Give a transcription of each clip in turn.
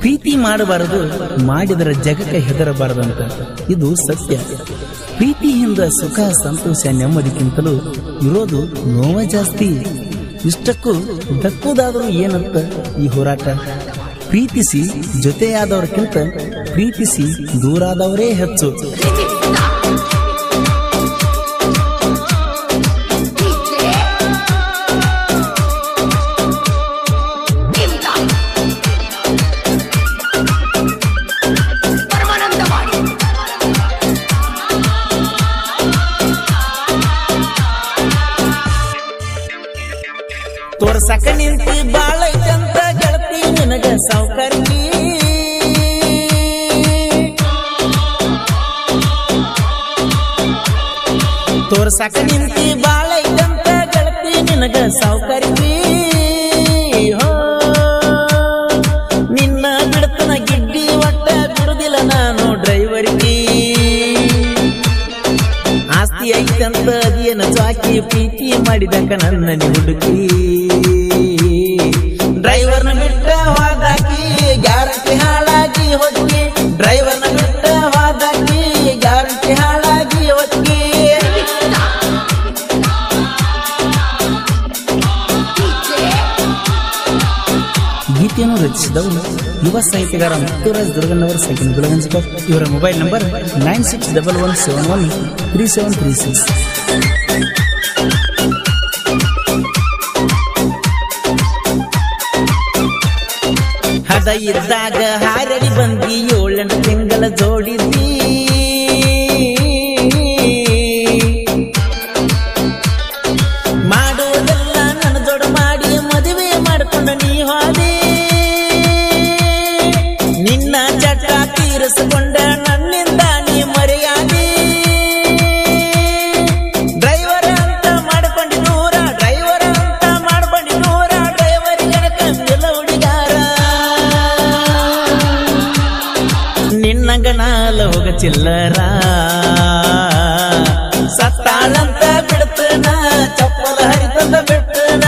ಪ್ರೀತಿ ಮಾಡಬಾರದು ಮಾಡಿದರೆ ಜಗಕ್ಕೆ ಹೆದರಬಾರದಂತ ಇದು ಸತ್ಯ ಪ್ರೀತಿಯಿಂದ ಸುಖ ಸಂತೋಷ ನೆಮ್ಮದಿಗಿಂತಲೂ ಇರೋದು ನೋವ ಜಾಸ್ತಿ ಇಷ್ಟಕ್ಕೂ ದಕ್ಕುದಾದರೂ ಏನಂತ ಈ ಹೋರಾಟ ಪ್ರೀತಿಸಿ ಜೊತೆಯಾದವರಕ್ಕಿಂತ ಪ್ರೀತಿಸಿ ದೂರಾದವರೇ ಹೆಚ್ಚು ಪರಮಾನಂದವಾಡಿ ತೋರ್ಸಕ ನಿಂತಿ ಬಾಳ ಐತಂತ ಗೆಳತಿ ನಿನಗ ಸೌಕರ್ಯ ತೋರ್ಸಕ ನಿಂತಿ ಬಾಳ ಐತಂತ ಗೆಳತಿ ನಿನಗ ಸೌಕರ್ಯ ಹೋ ನಿನ್ನ ಬಿಡ್ತನ ಗಿಡ್ಡಿ ಒಟ್ಟ ಬಿಡುದಿಲ್ಲ ನಾನು ಡ್ರೈವರ್ಗೆ ಆಸ್ತಿ ಐತಂತ ಅದೇನ ಚಾಕಿ ಪ್ರೀತಿ ಮಾಡಿದಕ ನನ್ನ ಹುಡುಕಿ ಡ್ರೈವರ್ನ ಬಿಟ್ಟ ಹೋದಾಕಿ ಗ್ಯಾರಂಟಿ ಹಾಳಾಗಿ ಹೊಕ್ಕಿ ಡ್ರೈವರ್ನ ಬಿಟ್ಟ ಹೋದಾಕಿ ಗ್ಯಾರಂಟಿ ಹಾಳಾಗಿ ಹೊಕ್ಕಿ ಗೀತೆಯನ್ನು ರಚಿಸಿದವರು ಯುವ ಸಾಹಿತ್ಯಗಾರ ಮುತ್ತುರಾಜ್ ದುರ್ಗಣ್ಣವರ ಸೆಕೆಂಡ್ ಗುಳಗಂಜಿಕರ್ ಇವರ mobile number nine six double one seven one three seven three six ಹದ ಇದ್ದಾಗ ಹಾರಡಿ ಬಂದಿ ಏಳೆಂಟು ತಿಂಗಳ ಜೋಡಿದ್ದಿ ಮಾಡುವುದೆಲ್ಲ ನನ್ನ ಜೋಡ ಮಾಡಿ ಮದುವೆ ಮಾಡ್ಕೊಂಡ ನೀ ಹೋದೆ ನಿನ್ನ ಚಟ ತೀರಿಸಿಕೊಂಡ ನನ್ನಿಂದ ನೀ ಮರೆಯಾದೆ ಡ್ರೈವರ್ ಅಂತ ಮಾಡ್ಕೊಂಡಿ ದೂರ ಡ್ರೈವರ್ ಅಂತ ಮಾಡ್ಕೊಂಡಿ ದೂರ ಡ್ರೈವರ್ ಕಮ್ಮಿಲ್ಲ ಹುಡುಗಾರ ನಿನ್ನಂಗ ನಾಲ ಹೋಗ ಚಿಲ್ಲರ ಸತ್ತಾಳಂತ ಬಿಡ್ತನ ಚಪ್ಪಲ ಹರಿತಂದ ಬಿಡ್ತನ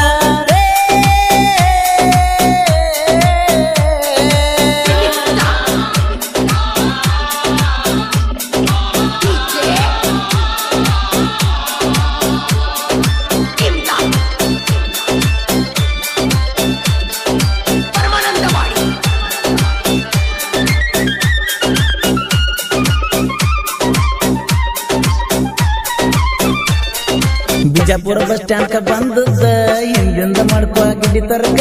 ಪರಮಾನಂದವಾಡಿ ಬಿಜಾಪುರ ಬಸ್ ಸ್ಟ್ಯಾಂಡ್ ಕ ಬಂದದ್ದ ಹಿಂದಿಂದ ಮಾಡ್ಕೋ ಗಿಡ್ಡಿ ತರ್ಕ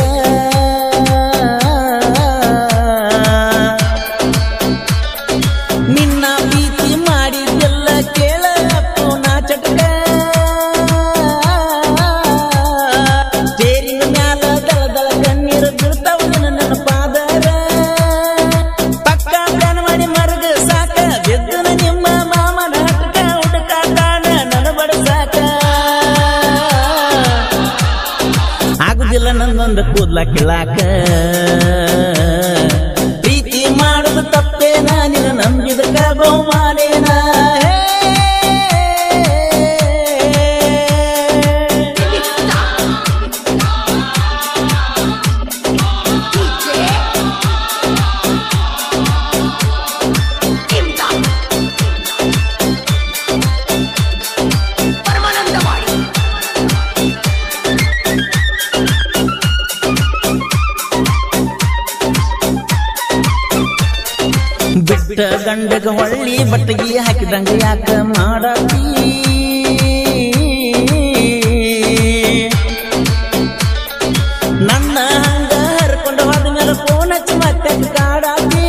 ನಿನ್ನ ಪ್ರೀತಿ ಮಾಡಿದ್ದೆಲ್ಲ ಕೇಳ ನಾ ಚಟಕ ಸ್ಟೇರಿಂಗ್ ಮ್ಯಾಲ ದಳ ದಳ ಕಣ್ಣೀರು ಬೀಳ್ತಾವ ನಿನ್ನ ನನ್ನ ಪಾದರ ಪಕ್ಕ ಪ್ಲಾನ್ ಮಾಡಿ ಮರಗ ಸಾಕ ಬಿದ್ದನ ನಿಮ್ಮ ಮಾಮನ ಹಟ್ಕ ಹುಡುಕಾಟಾನ ನನ್ನ ಬಡಸಾಕ ಆಗುದಿಲ್ಲ ನನ್ನೊಂದು ಕೂದ್ಲ ಕಿಳಾಕ ಪ್ರೀತಿ ಮಾಡುದು ತಪ್ಪೇನ ನಿನ್ನ ನಂಬಿದಕ್ಕ ಬಹುಮಾನೇನ ಪರಮಾನಂದವಾಡಿ ಬಿಟ್ಟ ಗಂಡಗ ಹೊಳ್ಳಿ ಬಟ್ಟಗಿ ಹಾಕಿದಂಗ ಯಾಕ ಮಾಡತಿ ನನ್ನ ಹಂಗ ಹರ್ಕೊಂಡು ಹೋದ ಮೇಲೆ ಫೋನ್ ಹಚ್ಚಿ ಮತ್ತೆ ಕಾಡಾತಿ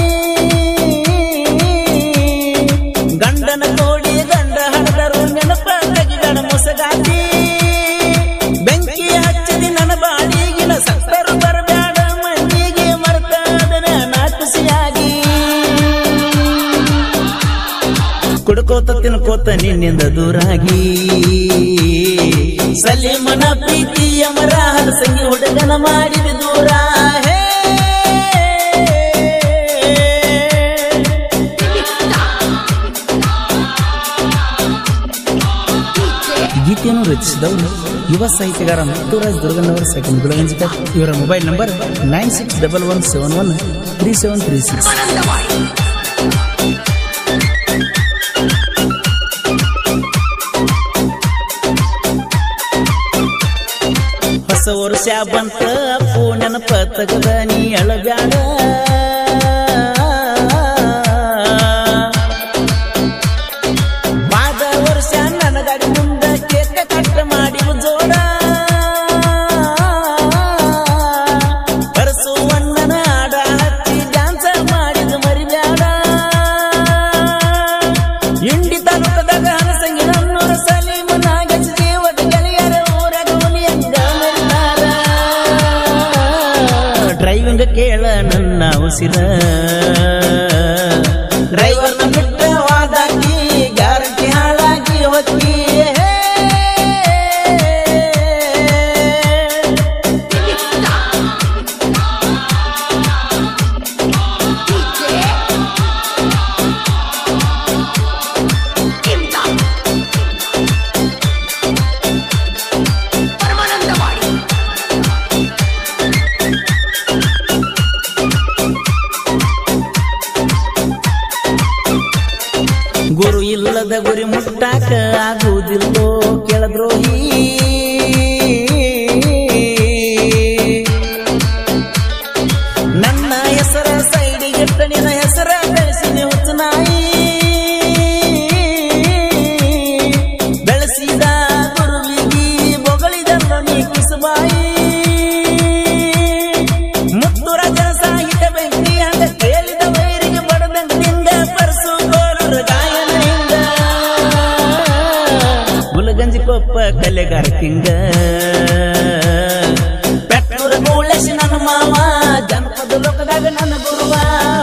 ಗಂಡನ ಕೋಡಿ ಗಂಡ ಹಡದರು ನೆನಪ ತೆಗಿಗಣ ಮುಸಗಾತಿ ಬೆಂಕಿ ಹಚ್ಚಿದಿ ನನ್ನ ಬಾಡಿಗಿನ ಸತ್ತರು ಬರಬ್ಯಾಡ ಮಂದಿಗೆ ಮರ್ತಾದನ ನಾ ಖುಷಿಯಾಗಿ ಕುಡ್ಕೋತ ತಿನ್ಕೋತ ನಿನ್ನಿಂದ ದೂರಾಗಿ ಸಲೀಮನ ಪ್ರೀತಿ ಅಮರ ಹಲಸಂಗಿ ಹುಡುಗನ ಮಾಡಿದ ದೂರ ಹೇ ಗೀತೆಯನ್ನು ರಚಿಸಿದವರು ಯುವ ಸಾಹಿತ್ಯಗಾರ ಮುತ್ತುರಾಜ್ ದುರ್ಗಣ್ಣವರ ಸೆಕೆಂಡ್ ಗುಲಗಂಜಿಕ ಇವರ mobile number nine six double one seven one three seven three six ಹೊಸ ವರ್ಷ ಬಂತ ಅಪ್ಪು ನೆನಪ ತಗದ ನೀ ಅಳಬ್ಯಾಡ ವಾದ ವರ್ಷ ನನಗಾಡಿ ಮುಂದ ಕೇಕ ಕಟ್ಟ ಮಾಡಿ ಜೋಡ ಕರಸು ಅಣ್ಣನ ಆಡ ಹಚ್ಚಿ ಡ್ಯಾನ್ಸ ಮಾಡಿದ ಮರಿಬ್ಯಾಡ ಇಂಡಿ ತಾಲೂಕದಾಗ ಹನಸಂಗಿ ನನ್ನೂರ ಸಲೀಮ ನಾಗಜ ದೇವದ ಗೆಳೆಯರ ಊರಾಗ ಹುಲಿಯಂಗ ಮೆರೆದಾರ. ಡ್ರೈವಿಂಗ್ ಕೇಳ ನನ್ನ ಉಸಿರ ಡ್ರೈವರ್ನ ಬಿಟ್ಟ ವಾದಾಕಿ ಗ್ಯಾರಂಟಿ ಹಾಳಾಗಿ ಹೊಕ್ಕಿ ಪರಮಾನಂದವಾಡಿ ಗುರು ಇಲ್ಲದ ಗುರಿ ಮುಟ್ಟಾಕ ಆಗುವುದಿಲ್ಲೋ ಕೆಳದ್ರೋಹಿ ನನ್ನ ಹೆಸರ ಸೈಡಿಗಿಟ್ಟ ನಿನ್ನ ಹೆಸರ ಬೆಳೆಸಿನಿ ಹುಚ್ಚ ನಾಯಿ ಬೆಳೆಸಿದ ಗುರುವಿಗಿ ಬೊಗಳಿದಲ್ಲ ನೀ ಕಿಸುಬಾಯಿ ಮುತ್ತುರಾಜನ ಸಾಹಿತ್ಯ ಬೆಂಕಿ ಹಂಗ ಕೇಳಿದ ವೈರಿಗೆ ಬಡದಂಗ ನಿಂಗ ಪರಸು ಕೋಲೂರ ಗಾಯನ ಹಿಂಗ ಗುಲಗಂಜಿ ಕೊಪ್ಪ ಕಲೆಗಾರ ಕಿಂಗ ಪೆಟ್ಟೂರ ಗೂಳೆಸಿ ನನ್ನ ಮಾವ ಜನಪದ ಲೋಕದಾಗ ನನ್ನ ಗುರುವ